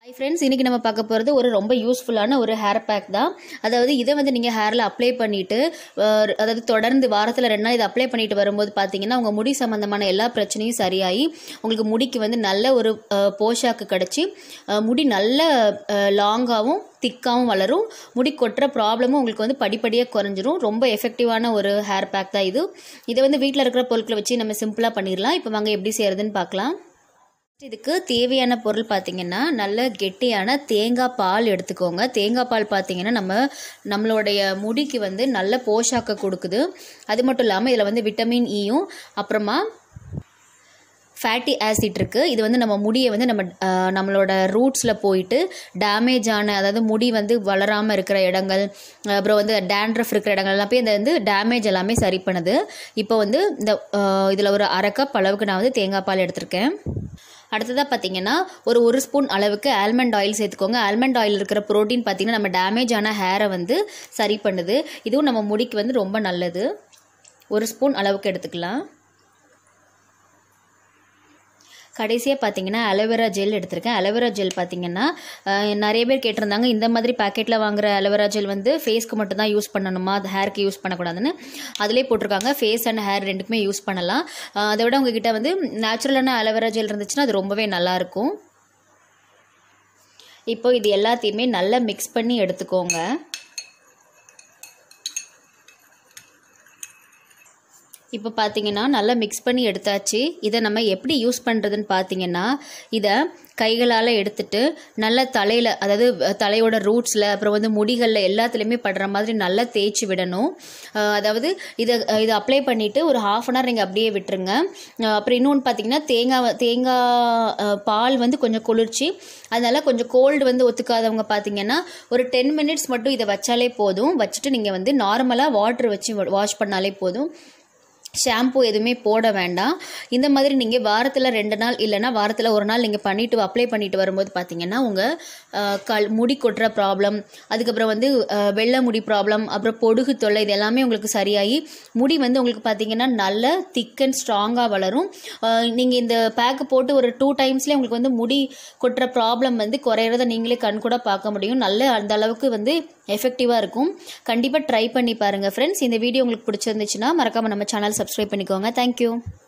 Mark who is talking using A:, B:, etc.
A: hi friends இன்றைக்கி நம்ம பார்க்க போகிறது ஒரு ரொம்ப யூஸ்ஃபுல்லான ஒரு ஹேர் பேக் தான் அதாவது இதை வந்து நீங்கள் ஹேரில் அப்ளை பண்ணிவிட்டு அதாவது தொடர்ந்து வாரத்தில் ரெண்டு நாள் இதை அப்ளை பண்ணிட்டு வரும்போது பார்த்தீங்கன்னா உங்கள் முடி சம்மந்தமான எல்லா பிரச்சனையும் சரியாகி உங்களுக்கு முடிக்கு வந்து நல்ல ஒரு அஹ், போஷாக்கு கிடச்சி அஹ், முடி நல்ல லாங்காகவும் திக்காகவும் வளரும் முடி கொட்டுற ப்ராப்ளமும் உங்களுக்கு வந்து படிப்படியாக குறைஞ்சிரும் ரொம்ப எஃபெக்டிவான ஒரு ஹேர் பேக் தான் இது இதை வந்து வீட்டில் இருக்கிற பொருட்களை வச்சு நம்ம சிம்பிளாக பண்ணிடலாம் இப்போ வாங்க எப்படி செய்கிறதுன்னு பார்க்கலாம் இதுக்கு தேவையான பொருள் பார்த்தீங்கன்னா நல்ல கெட்டியான தேங்காய் பால் எடுத்துக்கோங்க தேங்காய் பால் பார்த்தீங்கன்னா நம்ம நம்மளுடைய முடிக்கு வந்து நல்ல போஷாக்க கொடுக்குது அது மட்டும் இல்லாமல் இதில் வந்து விட்டமின் ஈயும் அப்புறமா ஃபேட்டி ஆசிட் இருக்குது இது வந்து நம்ம முடியை வந்து நம்ம அஹ், நம்மளோட ரூட்ஸில் போயிட்டு டேமேஜ் ஆன அதாவது முடி வந்து வளராமல் இருக்கிற இடங்கள் அப்புறம் வந்து டேண்ட்ரஃப் இருக்கிற இடங்கள் எல்லாம் போய் இந்த வந்து டேமேஜ் எல்லாமே சரி பண்ணுது இப்போ வந்து இந்த இதில் ஒரு அரை கப் அளவுக்கு நான் வந்து தேங்காய் பால் எடுத்திருக்கேன் அடுத்ததாக பார்த்தீங்கன்னா ஒரு ஒரு ஸ்பூன் அளவுக்கு ஆல்மண்ட் ஆயில் சேர்த்துக்கோங்க ஆல்மண்ட் ஆயில் இருக்கிற ப்ரோட்டீன் பார்த்தீங்கன்னா நம்ம டேமேஜ் ஆன ஹேரை வந்து சரி பண்ணுது இதுவும் நம்ம முடிக்கு வந்து ரொம்ப நல்லது ஒரு ஸ்பூன் அளவுக்கு எடுத்துக்கலாம் கடைசியாக பார்த்தீங்கன்னா அலோவேரா ஜெல் எடுத்திருக்கேன் அலோவேரா ஜெல் பார்த்தீங்கன்னா அஹ், நிறைய பேர் கேட்டிருந்தாங்க இந்த மாதிரி பேக்கெட்டில் வாங்குற அலோவேரா ஜெல் வந்து ஃபேஸ்க்கு மட்டும் தான் யூஸ் பண்ணணுமா அது ஹேருக்கு யூஸ் பண்ணக்கூடாதுன்னு அதிலே போட்டிருக்காங்க ஃபேஸ் அண்ட் ஹேர் ரெண்டுக்குமே யூஸ் பண்ணலாம் அஹ், அதை விட உங்ககிட்ட வந்து நேச்சுரலான அலோவேரா ஜெல் இருந்துச்சுன்னா அது ரொம்பவே நல்லாயிருக்கும் இப்போ இது எல்லாத்தையுமே நல்லா மிக்ஸ் பண்ணி எடுத்துக்கோங்க இப்போ பார்த்தீங்கன்னா நல்லா மிக்ஸ் பண்ணி எடுத்தாச்சு இதை நம்ம எப்படி யூஸ் பண்ணுறதுன்னு பார்த்தீங்கன்னா இதை கைகளால் எடுத்துட்டு நல்லா தலையில் அதாவது தலையோட ரூட்ஸில் அப்புறம் வந்து முடிகளில் எல்லாத்துலேயுமே படுற மாதிரி நல்லா தேய்ச்சி விடணும் அஹ் அதாவது இதை இதை அப்ளை பண்ணிவிட்டு ஒரு ஹாஃப் அன் ஹவர் நீங்கள் அப்படியே விட்டுருங்க அஹ் அப்புறம் இன்னொன்று பார்த்தீங்கன்னா தேங்காய் தேங்காய் அஹ், பால் வந்து கொஞ்சம் குளிர்ச்சி அதனால கொஞ்சம் கோல்டு வந்து ஒத்துக்காதவங்க பார்த்தீங்கன்னா ஒரு டென் மினிட்ஸ் மட்டும் இதை வச்சாலே போதும் வச்சுட்டு நீங்கள் வந்து நார்மலாக வாட்டர் வச்சு வாஷ் பண்ணாலே போதும் ஷாம்பு எதுவுமே போட வேண்டாம் இந்த மாதிரி நீங்கள் வாரத்தில் ரெண்டு நாள் இல்லைன்னா வாரத்தில் ஒரு நாள் நீங்கள் பண்ணிட்டு அப்ளை பண்ணிட்டு வரும்போது பார்த்தீங்கன்னா உங்கள் கல் முடி கொட்டுற ப்ராப்ளம் அதுக்கப்புறம் வந்து அஹ், வெள்ளை முடி ப்ராப்ளம் அப்புறம் பொடுகு தொல்லை இது எல்லாமே உங்களுக்கு சரியாகி முடி வந்து உங்களுக்கு பார்த்தீங்கன்னா நல்ல திக் அண்ட் ஸ்ட்ராங்காக வளரும் நீங்கள் இந்த பேக்கு போட்டு ஒரு டூ டைம்ஸ்லேயே உங்களுக்கு வந்து முடி கொட்டுற ப்ராப்ளம் வந்து குறையிறத நீங்களே கண் கூட பார்க்க முடியும் நல்ல அந்த அளவுக்கு வந்து எஃபெக்டிவாக இருக்கும் கண்டிப்பாக ட்ரை பண்ணி பாருங்கள் ஃப்ரெண்ட்ஸ் இந்த வீடியோ உங்களுக்கு பிடிச்சிருந்துச்சுன்னா மறக்காமல் நம்ம சேனல் சப்ஸ்கிரைப் பண்ணிக்கோங்க தேங்க்யூ